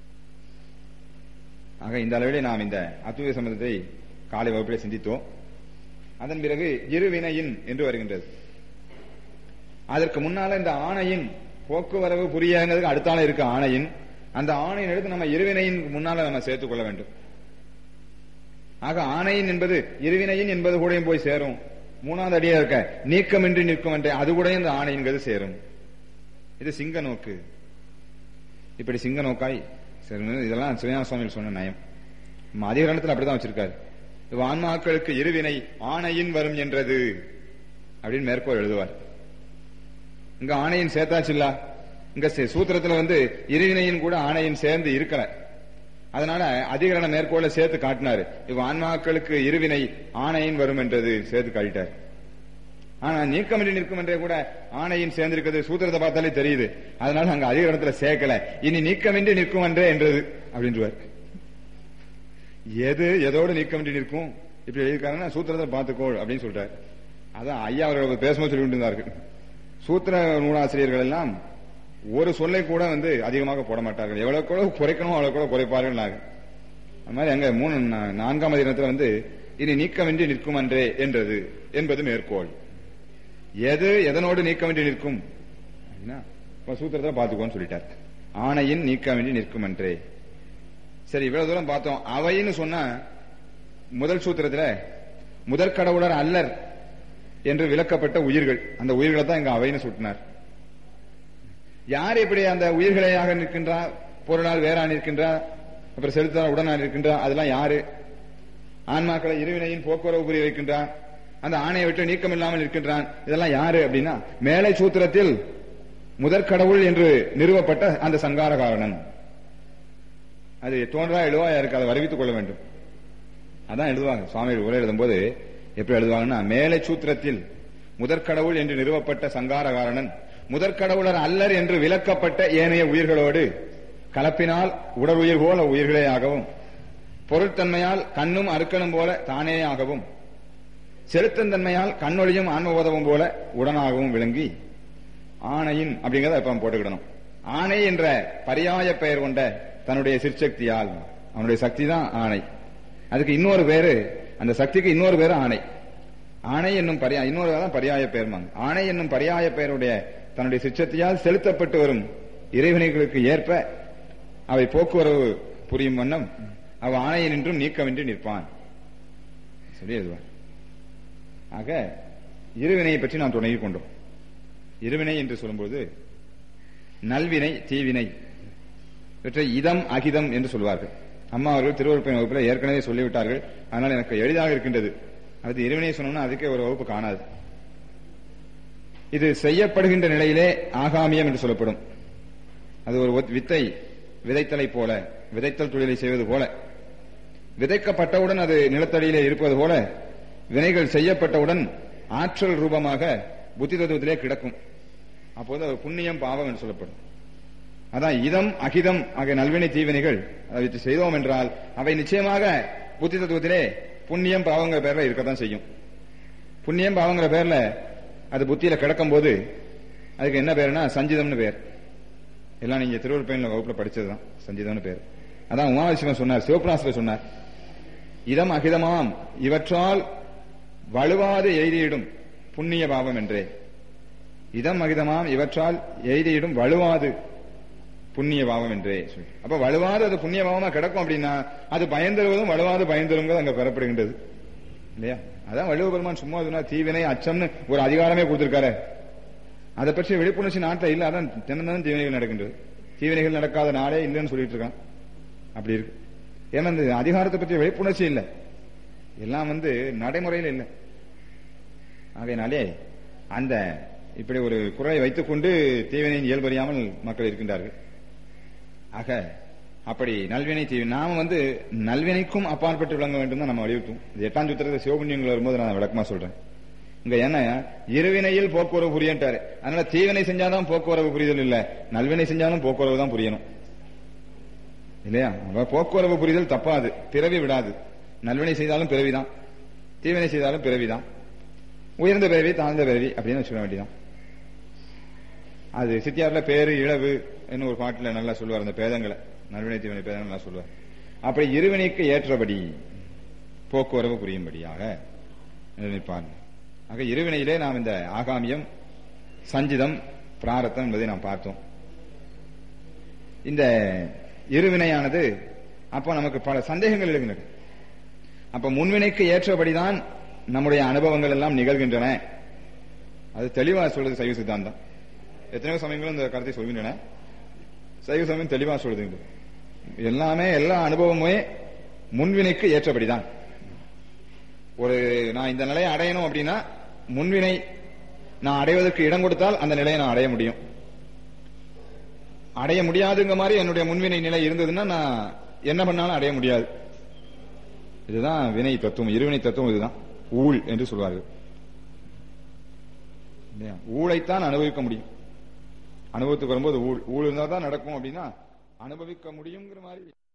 B: ஆக இந்த அளவிலே நாம் இந்த அத்துவ சம்பந்தத்தை காலை வகுப்பிலே சிந்தித்தோம் அதன் பிறகு இருவினையின் என்று வருகின்றது அதற்கு முன்னால இந்த ஆணையின் போக்குவரவு புரியாங்கிறதுக்கு அடுத்தால இருக்க ஆணையின் அந்த ஆணையின் எடுத்து நம்ம இருவினையின் முன்னால நம்ம சேர்த்துக் கொள்ள வேண்டும் ஆக ஆணையின் என்பது இருவினையின் என்பது கூட போய் சேரும் மூணாவது அடியா இருக்க நீக்கமின்றி நிற்கும் என்ற அது கூட இந்த ஆணையின்கிறது சேரும் இது சிங்க நோக்கு இப்படி சிங்க நோக்காய் சரி இதெல்லாம் சிவஞான சுவாமிகள் சொன்ன நயம் நம்ம அதிகரணத்தில் அப்படிதான் வச்சிருக்காரு இவ் ஆன்மாக்களுக்கு இருவினை ஆணையின் வரும் என்றது அப்படின்னு மேற்கோள் எழுதுவார் இங்க ஆணையின் சேர்த்தாச்சு இல்ல இங்க சே- சூத்திரத்துல வந்து இருவினையின் கூட ஆணையின் சேர்ந்து இருக்கல அதனால அதிகரண மேற்கோள சேர்த்து காட்டினாரு இவ் ஆன்மாக்களுக்கு இருவினை ஆணையின் வரும் என்றது சேர்த்து காட்டிட்டார் ஆனா நீக்கமின்றி நிற்கும் என்றே கூட ஆணையின் சேர்ந்திருக்கிறது சூத்திரத்தை பார்த்தாலே தெரியுது அதனால அங்க அதிகரணத்துல சேர்க்கல இனி நீக்கமின்றி நிற்கும் என்றே என்றது அப்படின்றார் எது எதோடு நீக்கமின்றி நிற்கும் இப்படி எழுதியிருக்காங்கன்னா சூத்திரத்தை பார்த்துக்கோ அப்படின்னு சொல்றாரு அதான் ஐயா அவர்கள் பேசும்போது சொல்லிட்டு இருந்தார்கள் சூத்திர நூலாசிரியர்கள் எல்லாம் ஒரு சொல்லை கூட வந்து அதிகமாக போட மாட்டார்கள் எவ்வளவு கூட குறைக்கணும் அவ்வளவு கூட குறைப்பார்கள் நாங்கள் அது மாதிரி அங்க மூணு நா- நான்காம் அதிகாரத்துல வந்து இனி நீக்கமின்றி நிற்கும் அன்றே என்றது என்பது மேற்கோள்
A: எது எதனோடு நீக்க வேண்டி நிற்கும் அப்படின்னா, இப்ப சூத்திரத்தை பாத்துக்கோன்னு சொல்லிட்டார் ஆணையின் நீக்க வேண்டி நிற்கும் என்றே சரி இவ்வளவு தூரம் பார்த்தோம் அவைன்னு சொன்னா முதல் சூத்திரத்துல முதற் கடவுளர் அல்லர் என்று விளக்கப்பட்ட உயிர்கள் அந்த உயிர்களை தான் இங்க அவைன்னு சுட்டினார் யார் இப்படி அந்த உயிர்களையாக நிற்கின்றா பொருளால் வேறா நிற்கின்றா அப்புறம் செலுத்தால் உடனா நிற்கின்றா அதெல்லாம் யாரு ஆன்மாக்களை இருவினையின் போக்குவரவு புரிய வைக்கின்றான் அந்த ஆணையை விட்டு நீக்கம் இல்லாமல் இருக்கின்றான் இதெல்லாம் யாரு அப்படின்னா மேலை சூத்திரத்தில் முதற்கடவுள் என்று நிறுவப்பட்ட அந்த சங்கார காரணன் அது தோன்றா எழுவா யாருக்கு அதை வருவித்துக் கொள்ள வேண்டும் அதான் எழுதுவாங்க சுவாமி உரை எழுதும்போது எப்படி எழுதுவாங்கன்னா மேலை சூத்திரத்தில் முதற்கடவுள் என்று நிறுவப்பட்ட சங்காரகாரணன் முதற்கடவுளர் அல்லர் என்று விலக்கப்பட்ட ஏனைய உயிர்களோடு கலப்பினால் உடல் உயிர் போல உயிர்களேயாகவும் பொருட்தன்மையால் கண்ணும் அறுக்கணும் போல தானேயாகவும் செலுத்தந்தன்மையால் கண்ணொழியும் ஆன்மபோதமும் போல உடனாகவும் விளங்கி ஆணையின் அப்படிங்கறத இப்ப நம்ம போட்டுக்கிடணும் ஆணை என்ற பரியாய பெயர் கொண்ட தன்னுடைய சிற்சக்தியால் அவனுடைய சக்தி தான் ஆணை அதுக்கு இன்னொரு பேரு அந்த சக்திக்கு இன்னொரு பேரு ஆணை ஆணை என்னும் பரியா இன்னொரு தான் பரியாய பெயர்மாங்க ஆணை என்னும் பரியாய பெயருடைய தன்னுடைய சிற்றத்தியால் செலுத்தப்பட்டு வரும் இறைவனைகளுக்கு ஏற்ப அவை போக்குவரவு புரியும் வண்ணம் அவ ஆணையினின்றும் நீக்கமின்றி நிற்பான் சொல்லி எழுதுவார் ஆக இருவினையை பற்றி நாம் தொடங்கி கொண்டோம் இருவினை என்று சொல்லும்போது நல்வினை தீவினை இவற்றை இதம் அகிதம் என்று சொல்வார்கள் அம்மா அவர்கள் திருவள்ளுவர் வகுப்பில் ஏற்கனவே சொல்லிவிட்டார்கள் அதனால் எனக்கு எளிதாக இருக்கின்றது அது இருவினை சொன்னோம்னா அதுக்கே ஒரு வகுப்பு காணாது இது செய்யப்படுகின்ற நிலையிலே ஆகாமியம் என்று சொல்லப்படும் அது ஒரு ஒத்- வித்தை விதைத்தலை போல விதைத்தல் தொழிலை செய்வது போல விதைக்கப்பட்டவுடன் அது நிலத்தடியிலே இருப்பது போல வினைகள் செய்யப்பட்டவுடன் ஆற்றல் ரூபமாக புத்தி தத்துவத்திலே கிடக்கும் அப்போது அது புண்ணியம் பாவம் என்று சொல்லப்படும் அதான் இதம் அகிதம் ஆகிய நல்வினை தீவினைகள் அதை வச்சு செய்தோம் என்றால் அவை நிச்சயமாக புத்தி தத்துவத்திலே புண்ணியம் பாவங்கிற பேர்ல இருக்கத்தான் செய்யும் புண்ணியம் பாவங்கிற பேர்ல அது புத்தியில கிடக்கும் போது அதுக்கு என்ன பேருனா சஞ்சிதம்னு பேர் எல்லாம் நீங்க திருவள்ளுவர் வகுப்புல படிச்சதுதான் சஞ்சிதம்னு பேர் அதான் உமாவிசிவன் சொன்னார் சிவபிராசில சொன்னார் இதம் அகிதமாம் இவற்றால் வலுவாது எய்தியிடும் புண்ணிய பாவம் என்றே இதம் அகிதமாம் இவற்றால் எய்தியிடும் வலுவாது புண்ணிய பாவம் என்றே சொல்லி அப்ப வலுவாது அது புண்ணிய பாவமா கிடக்கும் அப்படின்னா அது பயந்தருவதும் வலுவாது பயந்தருங்கிறது அங்க பெறப்படுகின்றது இல்லையா அதான் வள்ளுவ பெருமான் சும்மா சொன்னா தீவினை அச்சம்னு ஒரு அதிகாரமே கொடுத்திருக்காரு அதை பற்றி விழிப்புணர்ச்சி நாட்டில் இல்ல அதான் தினந்தனம் தீவினைகள் நடக்கின்றது தீவினைகள் நடக்காத நாளே இல்லைன்னு சொல்லிட்டு இருக்கான் அப்படி இருக்கு ஏன்னா இந்த அதிகாரத்தை பற்றிய விழிப்புணர்ச்சி இல்லை எல்லாம் வந்து நடைமுறையில் இல்லை ஆகையினாலே அந்த இப்படி ஒரு குறையை வைத்துக்கொண்டு தீவினையின் இயல்பறியாமல் மக்கள் இருக்கின்றார்கள் ஆக அப்படி நல்வினை தீவி நாம வந்து நல்வினைக்கும் அப்பாற்பட்டு விளங்க வேண்டும் தான் நம்ம வலியுறுத்தும் இது எட்டாம் சுத்திரத்தை சிவபுண்ணியங்கள் வரும்போது நான் விளக்கமா சொல்றேன் இங்க என்ன இருவினையில் போக்குவரவு புரியன்ட்டாரு அதனால தீவினை செஞ்சாதான் போக்குவரவு புரிதல் இல்ல நல்வினை செஞ்சாலும் போக்குவரவு தான் புரியணும் இல்லையா அப்ப போக்குவரவு புரிதல் தப்பாது பிறவி விடாது நல்வினை செய்தாலும் பிறவிதான் தீவினை செய்தாலும் பிறவிதான் உயர்ந்த பிறவி தாழ்ந்த பிறவி அப்படின்னு வச்சுக்க வேண்டியதான் அது சித்தியார்ல பேரு இழவு என்ன ஒரு பாட்டுல நல்லா சொல்லுவார் அந்த பேதங்களை நல்வினை தீவினை பேதங்கள் நல்லா சொல்லுவார் அப்படி இருவினைக்கு ஏற்றபடி போக்குவரவு புரியும்படியாக நினைப்பார் ஆக இருவினையிலே நாம் இந்த ஆகாமியம் சஞ்சிதம் பிராரத்தம் என்பதை நாம் பார்த்தோம் இந்த இருவினையானது அப்போ நமக்கு பல சந்தேகங்கள் எழுகின்றன அப்ப முன்வினைக்கு ஏற்றபடிதான் நம்முடைய அனுபவங்கள் எல்லாம் நிகழ்கின்றன அது தெளிவா சொல்றது சைவ சித்தாந்தம் எத்தனையோ சமயங்களும் இந்த கருத்தை சொல்கின்றன சைவ சமயம் தெளிவா சொல்லுது எல்லாமே எல்லா அனுபவமுமே முன்வினைக்கு ஏற்றபடிதான் ஒரு நான் இந்த நிலையை அடையணும் அப்படின்னா முன்வினை நான் அடைவதற்கு இடம் கொடுத்தால் அந்த நிலையை நான் அடைய முடியும் அடைய முடியாதுங்க மாதிரி என்னுடைய முன்வினை நிலை இருந்ததுன்னா நான் என்ன பண்ணாலும் அடைய முடியாது இதுதான் வினை தத்துவம் இருவினை தத்துவம் இதுதான் ஊழ் என்று சொல்வார்கள் இல்லையா? ஊழைத்தான் அனுபவிக்க முடியும் அனுபவத்துக்கு வரும்போது ஊழ் ஊழ் இருந்தால் தான் நடக்கும் அப்படின்னா அனுபவிக்க முடியுங்கிற மாதிரி